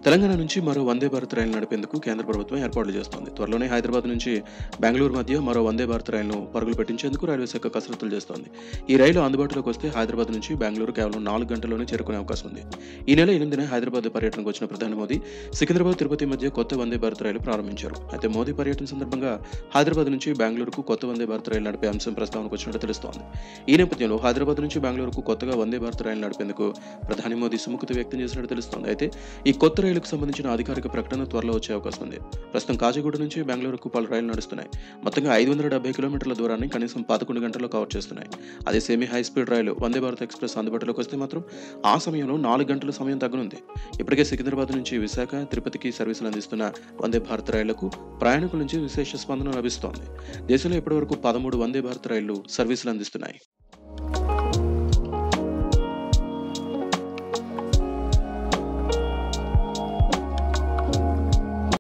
తెలంగాణ నుంచి మరో వందే భారత్ రైలు నడిపేందుకు కేంద్ర ప్రభుత్వం ఏర్పాట్లు చేస్తోంది త్వరలోనే హైదరాబాద్ నుంచి బెంగళూరు మధ్య మరో వందే భారత్ రైలును పరుగులు పెట్టించేందుకు రైల్వే శాఖ కసరత్తులు చేస్తోంది ఈ రైలు అందుబాటులోకి వస్తే హైదరాబాద్ నుంచి బెంగళూరు కేవలం నాలుగు గంటల్లోనే చేరుకునే అవకాశం ఉంది ఈ నెల ఎనిమిదిన హైదరాబాద్ పర్యటనకు వచ్చిన ప్రధాని మోదీ సికింద్రాబాద్ తిరుపతి మధ్య కొత్త వందే భారత్ రైలు ప్రారంభించారు అయితే మోదీ పర్యటన సందర్భంగా హైదరాబాద్ నుంచి బెంగళూరుకు కొత్త వందే భారత్ రైలు నడిపే అంశం ప్రస్తావనకు వచ్చినట్టు తెలుస్తోంది ఈ నేపథ్యంలో హైదరాబాద్ నుంచి బెంగళూరుకు కొత్తగా వందే భారత్ రైలు నడిపేందుకు ప్రధాని మోదీ సుముఖత వ్యక్తం చేసినట్టు తెలుస్తోంది అయితే ఈ కొత్త రైలుకు సంబంధించిన అధికారిక ప్రకటన త్వరలో వచ్చే అవకాశం ఉంది ప్రస్తుతం కాచిగూడ నుంచి బెంగళూరుకు పలు రైలు నడుస్తున్నాయి మొత్తంగా ఐదు వందల డెబ్బై కిలోమీటర్ల దూరాన్ని కనీసం పదకొండు గంటల్లో కవర్ చేస్తున్నాయి అదే సెమీ హై స్పీడ్ రైలు వందే భారత్ ఎక్స్ప్రెస్ అందుబాటులోకి వస్తే మాత్రం ఆ సమయంలో నాలుగు గంటల సమయం తగ్గనుంది ఇప్పటికే సికింద్రాబాద్ నుంచి విశాఖ తిరుపతికి సర్వీసులు అందిస్తున్న వందే భారత్ రైళ్లకు ప్రయాణికుల నుంచి విశేష స్పందన లభిస్తోంది దేశంలో ఇప్పటివరకు పదమూడు వందే భారత్ రైళ్లు సర్వీసులు అందిస్తున్నాయి